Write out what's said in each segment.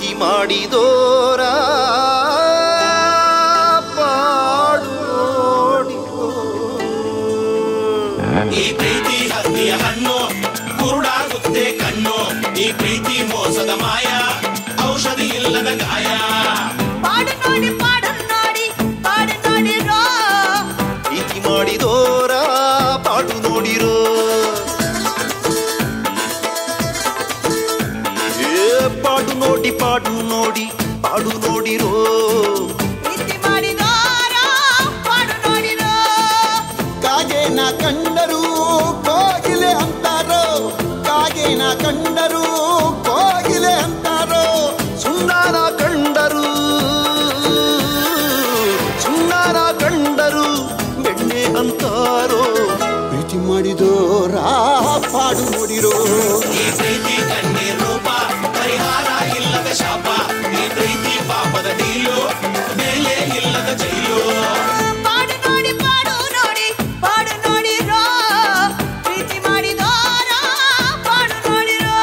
ಪ್ರೀತಿ ಮಾಡಿದೋರ ಪಾಡು ನೋಡಿಕೋ. ಈ ಪ್ರೀತಿ ಹತ್ತಿಯ ಹಣ್ಣು ಕುರುಡಾಗುತ್ತೆ ಕಣ್ಣು ಈ ಪ್ರೀತಿ ಮೋಸದ ಮಾಯ ಔಷಧಿ ಇಲ್ಲದ ಗಾಯ ಪಾಡು ನೋಡಿ ಪಾಡು ನೋಡಿ ಪಾಡು ನೋಡಿರೋ ಪ್ರೀತಿ ಮಾಡಿದೋರ ಪಾಡು ನೋಡಿರೋ ಏ ಪಾಡು ನೋಡಿ ಪಾಡು ನೋಡಿ ಪಾಡು ನೋಡಿರೋ ಪ್ರೀತಿ ಮಾಡಿದೋರ ಪಾಡು ನೋಡಿರೋ ಕಾಗೇನ ಕಂಡರು ಕೋಗಿಲೆ ಅಂತಾರೋ ಕಾಗೇನ ಕಂಡರು ಕೋಗಿಲೆ ಅಂತಾರೋ ಸುಂದರ ಕಂಡರು ಸುಂದರ ಕಂಡರು ಬೆಣ್ಣೆ ಅಂತಾರೋ ಪ್ರೀತಿ ಮಾಡಿದೋರ ಪಾಡು ನೋಡಿರೋ ಈ ಪ್ರೀತಿ ಕಣ್ಣೀರ್ ರೂಪ ಪರಿಹಾರ ಇಲ್ಲದ ಶಾಪ ಈ ಪ್ರೀತಿ ಪಾಪದ ಡೀಲು ಬೆಲೆ ಇಲ್ಲದ ಜೈಲು ಪಾಡು ನೋಡಿ ಪಾಡು ನೋಡಿ ಪಾಡು ನೋಡಿರೋ ಪ್ರೀತಿ ಮಾಡಿದೋರ ಪಾಡು ನೋಡಿರೋ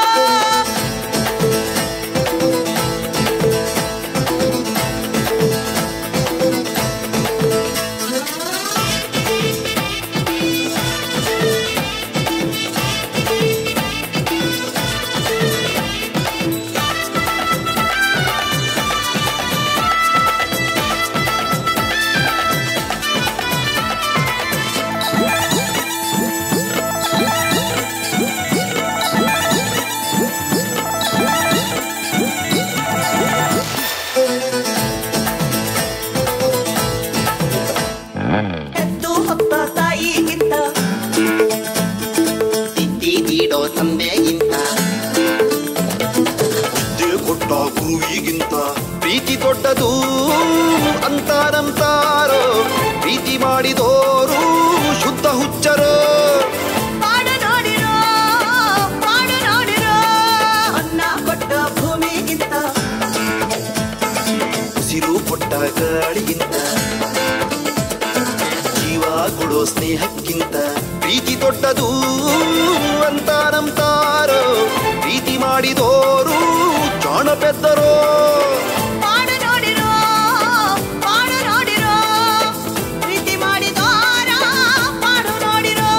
ಎದ್ದು ಹೊತ್ತ ತಾಯಿಗಿಂತ ತಿದ್ದಿ ನೀಡೋ ತಂದೆಗಿಂತ ವಿದ್ಯೆ ಕೊಟ್ಟ ಗುರುವಿಗಿಂತ ಪ್ರೀತಿ ದೊಡ್ಡದು ಅಂತಾರಂತಾರೋ ಪ್ರೀತಿ ಮಾಡಿದೋರು ಶುದ್ಧ ಹುಚ್ಚರೋ ಪಾಡು ನೋಡಿರೋ ಪಾಡು ನೋಡಿರೋ ಅನ್ನ ಕೊಟ್ಟ ಭೂಮಿಗಿಂತ ಉಸಿರು ಕೊಟ್ಟ ಗಾಳಿಗಿಂತ ಜೀವ ಕೊಡೋ ಸ್ನೇಹಕ್ಕಿಂತ ಪ್ರೀತಿ ದೊಡ್ಡದು ಅಂತಾರಂತಾರೋ ಪ್ರೀತಿ ಮಾಡಿದೋರು ಜಾಣ ಪೆದ್ದರೋ ಪಾಡು ನೋಡಿರೋ ಪಾಡು ನೋಡಿರೋ ಪ್ರೀತಿ ಮಾಡಿದೋರ ಪಾಡು ನೋಡಿರೋ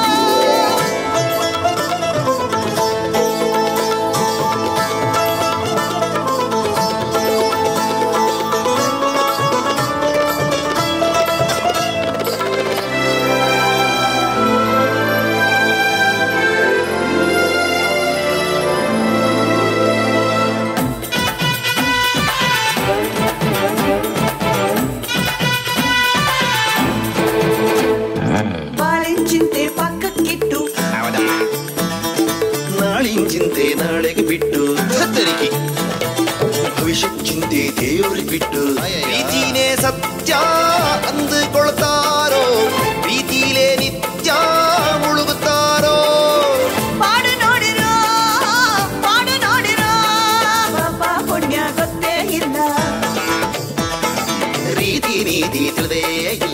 ಬಾಳಿನ ಚಿಂತೆ ಪಕ್ಕಕ್ಕಿಟ್ಟು ನಾಳಿನ ಚಿಂತೆ ನಾಳೆಗೆ ಬಿಟ್ಟು ಹೆದರಿಕೆ ಭವಿಷ್ಯ ಚಿಂತೆ ದೇವ್ರಿಗೆ ಬಿಟ್ಟು ಪ್ರೀತಿನೇ ಸತ್ಯ ಅಂದುಕೊಳ್ತಾರೋ ಪ್ರೀತಿಲೇ ನಿತ್ಯ ಮುಳುಗುತ್ತಾರೋ ಪಾಡು ನೋಡಿರೋ ಪಾಡು ನೋಡಿರೋ ಪಾಪ ಪುಣ್ಯ ಗೊತ್ತೇ ಇಲ್ಲ ರೀತಿ ನೀತಿ ತಿಳಿದೇ ಇಲ್ಲ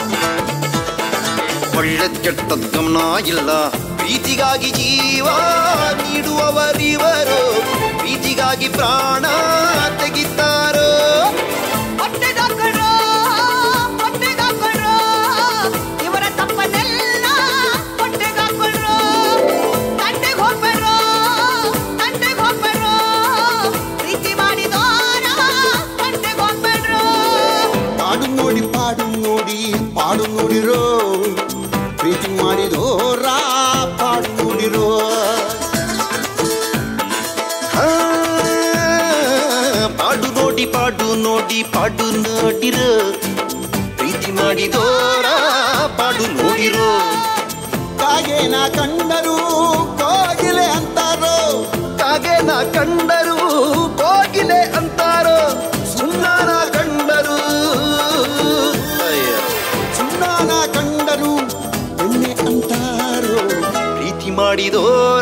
ಒಳ್ಳೆದ್ ಕೆಟ್ಟದ್ ಗಮನ ಇಲ್ಲ ಪ್ರೀತಿಗಾಗಿ ಜೀವ ನೀಡುವವರಿವರು ಪ್ರೀತಿಗಾಗಿ ಪ್ರಾಣ ತೆಗಿತಾರೋ ಹೊಟ್ಟೆಗಾಕರೋ ಹೊಟ್ಟೆಗಾಕರೋ ಇವರ ತಪ್ಪನ್ನೆಲ್ಲ ಹೊಟ್ಟೆಗಾಕರೋ ತಂಟೆಗೆ ಹೋಗ್ಬೇರೋ ತಂಟೆಗೆ ಹೋಗ್ಬೇರೋ ಪ್ರೀತಿ ಮಾಡಿದೋರ ತಂಟೆಗೆ ಹೋಗ್ಬೇಡ್ರೋ ಪಾಡು ನೋಡಿ ಪಾಡು ನೋಡಿ ಪಾಡು ನೋಡಿರೋ ಪ್ರೀತಿ ಮಾಡಿದೋರ ಪಾಡು ನೋಡಿರೋ ಹಾ, ಪಾಡು ನೋಡಿ ಪಾಡು ನೋಡಿ ಪಾಡು ನೋಡಿರೋ ಪ್ರೀತಿ ಮಾಡಿದೋರ ಪಾಡು ನೋಡಿರೋ ಕಾಗೇನ ಕಂಡರು ಕೋಗಿಲೆ ಅಂತಾರೋ ಕಾಗೆನ ಕಂಡರು ಕೋಗಿಲೆ ಅಂತಾರೋ ಸುಂದರ ಕಂಡರು ಅಯ್ಯ. ಸುಣ್ಣಾನ ಕಂಡರು ಬೆಣ್ಣೆ ಅಂತಾರೋ ಪ್ರೀತಿ ಮಾಡಿದೋರ